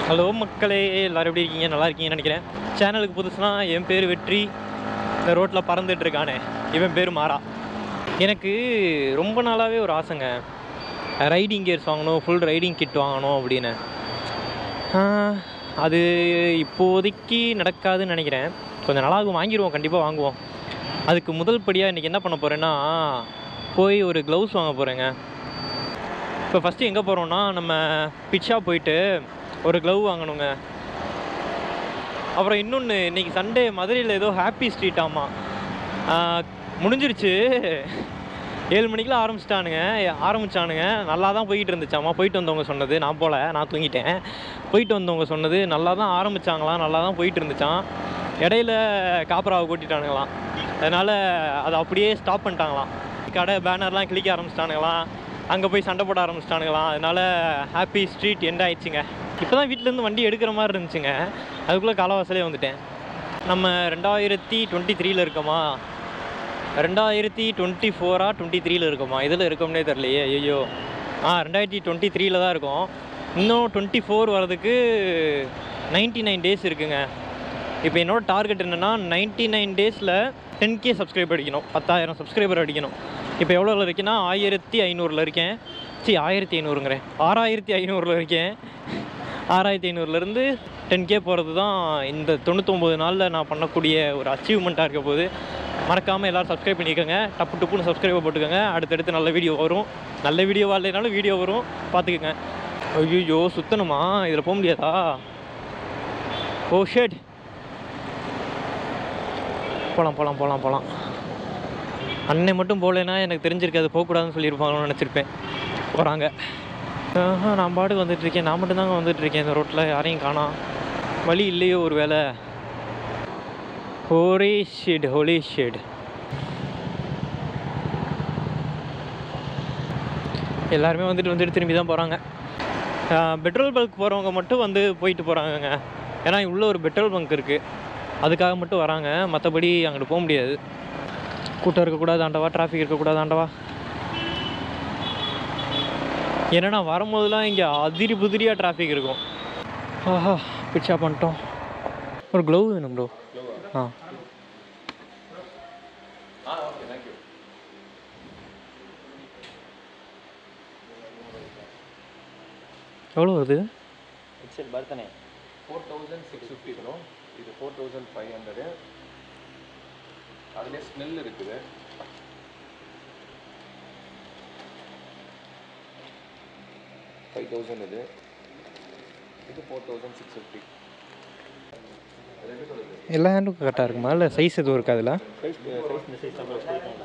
Hello மக்களே எல்லாரும் எப்படி இருக்கீங்க நல்லா இருக்கீங்கன்னு நினைக்கிறேன் சேனலுக்கு புதுசுனா என் பேர் வெற்றி இந்த ரோட்டில் பறந்துட்டு இருக்கானே இவன் பேர் மாறா எனக்கு ரொம்ப நாளாகவே ஒரு ஆசைங்க ரைடிங் கியர்ஸ் வாங்கணும் ஃபுல் ரைடிங் கிட் வாங்கணும் அப்படின்னு ஆஹ், அது இப்போதைக்கு நடக்காதுன்னு நினைக்கிறேன் கொஞ்சம் நாளாகும் வாங்கிடுவோம் கண்டிப்பாக வாங்குவோம் அதுக்கு முதல் படியாக இன்றைக்கி என்ன பண்ண போகிறேன்னா போய் ஒரு க்ளவுஸ் வாங்க போகிறேங்க இப்போ ஃபஸ்ட்டு எங்கே போகிறோம்னா நம்ம பிட்ஷா போயிட்டு ஒரு க்ளவ் வாங்கணுங்க அப்புறம் இன்னொன்று இன்னைக்கு சண்டே மதுரையில் ஏதோ ஹாப்பி ஸ்ட்ரீட் ஆமாம் முடிஞ்சிருச்சு ஏழு மணிக்கெலாம் ஆரம்பிச்சிட்டானுங்க ஆரம்பிச்சானுங்க நல்லா தான் போயிட்டு இருந்துச்சாமா போயிட்டு வந்தவங்க சொன்னது நான் போல நான் தூங்கிட்டேன் போயிட்டு வந்தவங்க சொன்னது நல்லா தான் ஆரம்பிச்சாங்களாம் நல்லா தான் போயிட்டு இருந்துச்சான் இடையில காப்பராவை கூட்டிட்டானுங்களாம் அதனால் அதை அப்படியே ஸ்டாப் பண்ணிட்டாங்களாம் கடை பேனர்லாம் கிளிக்க ஆரம்பிச்சிட்டானுங்களாம் அங்கே போய் சண்டை போட ஆரம்பிச்சிட்டானுங்களாம் அதனால ஹாப்பி ஸ்ட்ரீட் எண்ட் ஆயிடுச்சுங்க இப்போ தான் வீட்டிலேருந்து வண்டி எடுக்கிற மாதிரி இருந்துச்சுங்க அதுக்குள்ளே காலவாசலே வந்துட்டேன் நம்ம ரெண்டாயிரத்தி டுவெண்ட்டி த்ரீல இருக்கோமா ரெண்டாயிரத்தி டுவெண்ட்டி ஃபோரா டுவெண்ட்டி த்ரீல இருக்கோமா இதில் இருக்கோம்னே தெரியலையே ஐயோ ஆ ரெண்டாயிரத்தி டுவெண்ட்டி த்ரீல தான் இருக்கோம் இன்னும் டுவெண்ட்டி ஃபோர் வரதுக்கு நைன்ட்டி நைன் டேஸ் இருக்குங்க இப்போ என்னோட டார்கெட் என்னென்னா நைன்ட்டி நைன் டேஸில் டென் கே சப்ஸ்கிரைபர் அடிக்கணும் பத்தாயிரம் சப்ஸ்கிரைபர் அடிக்கணும் இப்போ எவ்வளோவில் இருக்கேன்னா ஆயிரத்தி ஐநூறில் இருக்கேன் சி ஆயிரத்தி ஐநூறுங்கிறேன் ஆறாயிரத்தி ஐநூறில் இருக்கேன் ஆறாயிரத்தி ஐநூறுலேருந்து டென் கே போகிறது தான் இந்த தொண்ணூத்தொம்பது நாளில் நான் பண்ணக்கூடிய ஒரு அச்சீவ்மெண்ட்டாக இருக்க போது மறக்காமல் எல்லோரும் சப்ஸ்கிரைப் பண்ணிக்கோங்க டப்பு டப்புன்னு சப்ஸ்கிரைபை போட்டுக்கோங்க அடுத்தடுத்து நல்ல வீடியோ வரும் நல்ல வீடியோவாக இல்லைனாலும் வீடியோ வரும் பார்த்துக்குங்க ஐயோ சுத்தணுமா இதில் போக முடியாதா ஓ ஷேட் போகலாம் போகலாம் போகலாம் போகலாம் அன்னை மட்டும் போகலைன்னா எனக்கு தெரிஞ்சிருக்காது போகக்கூடாதுன்னு சொல்லியிருப்பாங்கன்னு நினச்சிருப்பேன் போகிறாங்க ஆஹா நான் பாட்டுக்கு வந்துட்டுருக்கேன் நான் மட்டும்தாங்க வந்துட்டுருக்கேன் இந்த ரோட்டில் யாரையும் காணோம் வழி இல்லையோ ஒரு வேலை ஹோரே ஷேட் ஹோலி ஷேட் எல்லாருமே வந்துட்டு வந்துட்டு திரும்பி தான் போகிறாங்க பெட்ரோல் பங்க் போகிறவங்க மட்டும் வந்து போயிட்டு போகிறாங்கங்க ஏன்னா உள்ள ஒரு பெட்ரோல் பங்க் இருக்குது அதுக்காக மட்டும் வராங்க மற்றபடி அங்கிட்டு போக முடியாது கூட்டம் இருக்கக்கூடாது ஆண்டவா டிராஃபிக் இருக்கக்கூடாது ஆண்டவா ஏன்னா வரும்போதெல்லாம் இங்கே அதிரி புதிரியாக டிராஃபிக் இருக்கும் ஆஹா பிச்சா பண்ணிட்டோம் ஒரு க்ளவ் வேணும் ப்ரோ ஆ எவ்வளோ வருது எக்ஸல் பர்த்தனே ஃபோர் தௌசண்ட் சிக்ஸ் ஃபிஃப்டி வரும் இது ஃபோர் தௌசண்ட் ஃபைவ் ஹண்ட்ரடு அதுலேயே ஸ்மெல் இருக்குது ஃபைவ் தௌசண்ட் இது இது ஃபோர் தௌசண்ட் சிக்ஸ் ஃபிஃப்டி எல்லா ஹேண்டும் கரெக்டாக இருக்குமா இல்லை சைஸ் எதுவும் இருக்கா அதில் சைஸ் சைஸ் இந்த சைஸ் தான்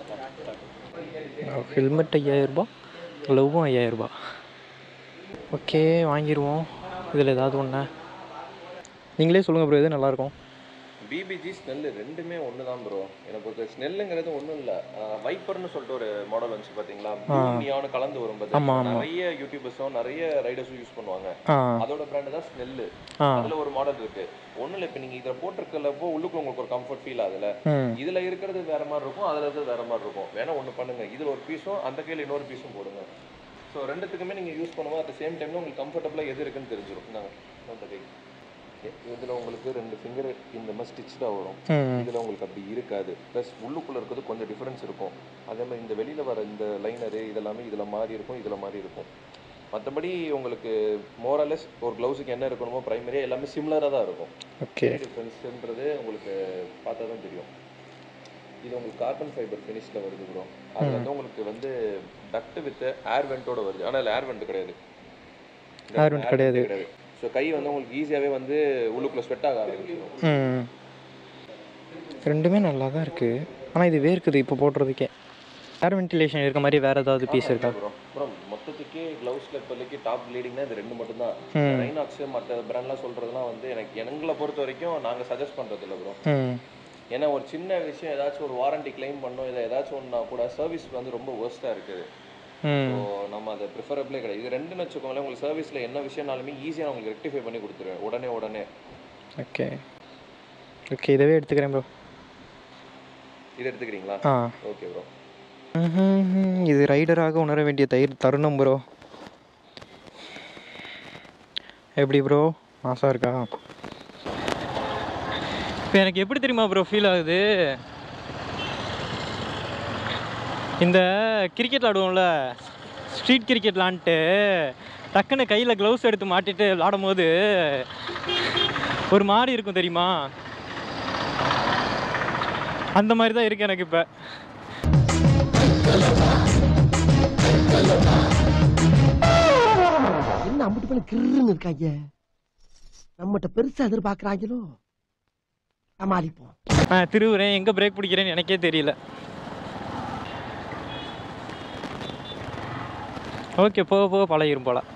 ஹெல்மெட் ஐயாயிரரூபா க்ளவ்வும் ஐயாயிரரூபா ஓகே வாங்கிடுவோம் இதில் ஏதாவது ஒன்று நீங்களே சொல்லுங்கள் ப்ரோ எது நல்லாயிருக்கும் பிபிஜி ஸ்னெல் ரெண்டுமே ஒன்று தான் ப்ரோ எனக்கு பொறுத்த ஸ்னெல்லுங்கிறது ஒன்றும் இல்லை வைப்பர்னு சொல்லிட்டு ஒரு மாடல் வந்துச்சு பார்த்தீங்களா நியானு கலந்து வரும் ஆமா, பார்த்தீங்களா? ஆமா. நிறைய யூடியூபர்ஸும் நிறைய ரைடர்ஸும் யூஸ் பண்ணுவாங்க ஆ அதோட பிராண்டு தான் ஸ்னெல்லு ஆ அதுல ஒரு மாடல் இருக்கு ஒண்ணும் இல்லை இப்போ நீங்க இதில் போட்டிருக்கலப்போ உள்ளுக்குள்ள உங்களுக்கு ஒரு கம்ஃபர்ட் ஃபீல் ஆகுதுல ம் இதுல இருக்கிறது வேற மாதிரி இருக்கும் அதுல இருக்கிறது வேற மாதிரி இருக்கும் வேணா ஒண்ணு பண்ணுங்க இதுல ஒரு பீஸும் அந்த கையில இன்னொரு பீஸும் போடுங்க ஸோ ரெண்டுத்துக்குமே நீங்க யூஸ் பண்ணும்போது அட் சேம் டைம்ல உங்களுக்கு கம்ஃபர்டபுளா எது இருக்குன்னு தெரிஞ்சிடும் இந்தாங்க அந்த கை இதுல உங்களுக்கு ரெண்டு ஃபிங்கர் இந்த மாதிரி ஸ்டிச்டா வரும் ம் இதுல உங்களுக்கு அப்படி இருக்காது ப்ளஸ் உள்ளுக்குள்ள இருக்கிறது கொஞ்சம் டிஃபரன்ஸ் இருக்கும் அதே மாதிரி இந்த வெளியில வர இந்த லைனரு இதெல்லாமே இதுல மாறி இருக்கும் இதுல மாறி இருக்கும் மற்றபடி உங்களுக்கு மோரலஸ் ஒரு க்ளவுஸுக்கு என்ன இருக்கணுமோ ப்ரைமரியாக எல்லாமே சிமிலராக தான் இருக்கும் ஓகே டிஃப்ரென்ஸ்ன்றது உங்களுக்கு பார்த்தா தான் தெரியும் இது உங்களுக்கு கார்பன் ஃபைபர் ஃபினிஷில் வருது ப்ரோ அது வந்து உங்களுக்கு வந்து டக்ட் வித் ஏர் வெண்டோட வருது ஆனால் ஏர் வெண்ட் கிடையாது Air vent கிடையாது. கிடையாது ஸோ கை வந்து உங்களுக்கு ஈஸியாகவே வந்து உள்ளுக்குள்ள ஸ்வெட் ஆக ஆரம்பிச்சிடும் ம் ரெண்டுமே நல்லா தான் இருக்குது ஆனால் இது வேர்க்குது இப்போ போடுறதுக்கே ஏர் வென்டிலேஷன் இருக்க மாதிரி வேறு ஏதாவது பீஸ் இருக்கா ப்ரோ ப்ரோ மொத்தத்துக்கே க்ளவுஸில் இப்போதைக்கு டாப் ப்ளீடிங்னா இது ரெண்டு மட்டும்தான் ம். ரைனாக்ஸ் மற்ற பிராண்ட்லாம் சொல்கிறதுலாம் வந்து எனக்கு எங்களை பொறுத்த வரைக்கும் நாங்கள் சஜஸ்ட் பண்ணுறது இல்லை ப்ரோ ம் ஏன்னா ஒரு சின்ன விஷயம் ஏதாச்சும் ஒரு வாரண்டி கிளைம் பண்ணோம் இல்லை ஏதாச்சும் ஒன்றா கூட சர்வீஸ் வந்து ரொம்ப ஒர்ஸ்ட்டாக இருக்குது ம் ஸோ நம்ம அதை ப்ரிஃபரபிளே கிடையாது இது ரெண்டுன்னு வச்சுக்கோங்களேன் உங்களுக்கு சர்வீஸில் என்ன விஷயம்னாலுமே ஈஸியாக உங்களுக்கு ரெக்டிஃபை பண்ணி கொடுத்துருவேன் உடனே உடனே ஓகே ஓகே இதவே எடுத்துக்கிறேன் ப்ரோ இது எடுத்துக்கிறீங்களா ஆ ஓகே ப்ரோ ம்ஹும். இது ரைடராக உணர வேண்டிய தயிர் தருணம் ப்ரோ எப்படி ப்ரோ மாசாக இருக்கா இப்போ எனக்கு எப்படி தெரியுமா ப்ரோ ஃபீல் ஆகுது இந்த கிரிக்கெட் விளாடுவோம்ல ஸ்ட்ரீட் கிரிக்கெட் விளாண்டுட்டு டக்குன்னு கையில் க்ளவுஸ் எடுத்து மாட்டிட்டு விளாடும் போது ஒரு மாதிரி இருக்கும் தெரியுமா அந்த மாதிரி தான் இருக்கு எனக்கு இப்போ என்ன அம்பிட்டு பண்ண கிருன்னு இருக்காங்க நம்மகிட்ட பெருசா எதிர்பார்க்கறாங்களோ சமாளிப்போம் நான் திருவுறேன் எங்கே பிரேக் பிடிக்கிறேன்னு எனக்கே தெரியல ஓகே போக போக பழகிரும் போல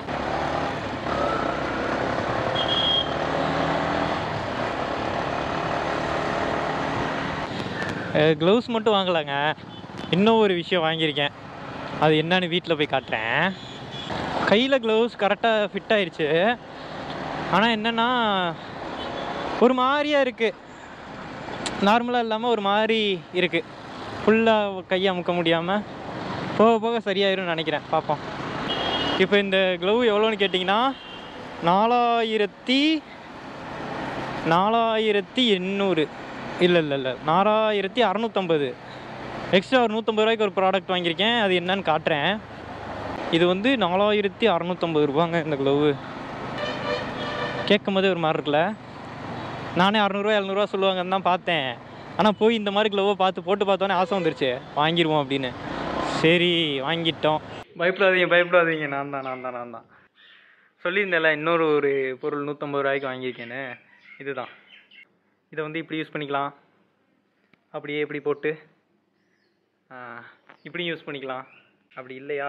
க்ளவுஸ் மட்டும் வாங்கலாங்க இன்னும் ஒரு விஷயம் வாங்கியிருக்கேன் அது என்னன்னு வீட்டில் போய் காட்டுறேன் கையில் க்ளவுஸ் கரெக்டாக ஃபிட் ஆயிடுச்சு ஆனால் என்னென்னா ஒரு மாதிரியா இருக்குது நார்மலாக இல்லாமல் ஒரு மாதிரி இருக்குது ஃபுல்லாக கையை அமுக்க முடியாமல் போக போக சரியாயிரும்னு நினைக்கிறேன் பார்ப்போம் இப்போ இந்த க்ளவ் எவ்வளோன்னு கேட்டிங்கன்னா நாலாயிரத்தி நாலாயிரத்தி எண்ணூறு இல்லை இல்லை இல்லை நாலாயிரத்தி அறநூற்றம்பது எக்ஸ்ட்ரா ஒரு நூற்றம்பது ரூபாய்க்கு ஒரு ப்ராடக்ட் வாங்கியிருக்கேன் அது என்னன்னு காட்டுறேன் இது வந்து நாலாயிரத்தி அறநூற்றம்பது ரூபாங்க இந்த க்ளவு கேட்கும் போதே ஒரு மாதிரி இருக்குல்ல நானே அறநூறுவா எழுநூறுவா சொல்லுவாங்கன்னு தான் பார்த்தேன் ஆனால் போய் இந்த மாதிரி க்ளோவை பார்த்து போட்டு பார்த்தோன்னே ஆசை வந்துருச்சு வாங்கிடுவோம் அப்படின்னு சரி வாங்கிட்டோம் பயப்படாதீங்க பயப்படாதீங்க நான் தான் நான் தான் நான் தான் சொல்லியிருந்தேன்ல இன்னொரு ஒரு பொருள் நூற்றம்பது ரூபாய்க்கு வாங்கியிருக்கேன்னு இதுதான் இதை வந்து இப்படி யூஸ் பண்ணிக்கலாம் அப்படியே இப்படி போட்டு ஆ, இப்படியும் யூஸ் பண்ணிக்கலாம் அப்படி இல்லையா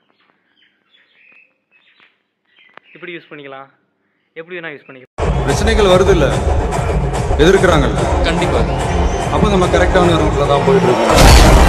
இப்படி யூஸ் பண்ணிக்கலாம் எப்படி வேணால் யூஸ் பண்ணிக்கலாம் பிரச்சனைகள் வருது இல்ல எதிர்க்கிறாங்கல்ல கண்டிப்பா அப்ப நம்ம கரெக்டான ரூட்ல தான் போயிட்டு இருக்கோம்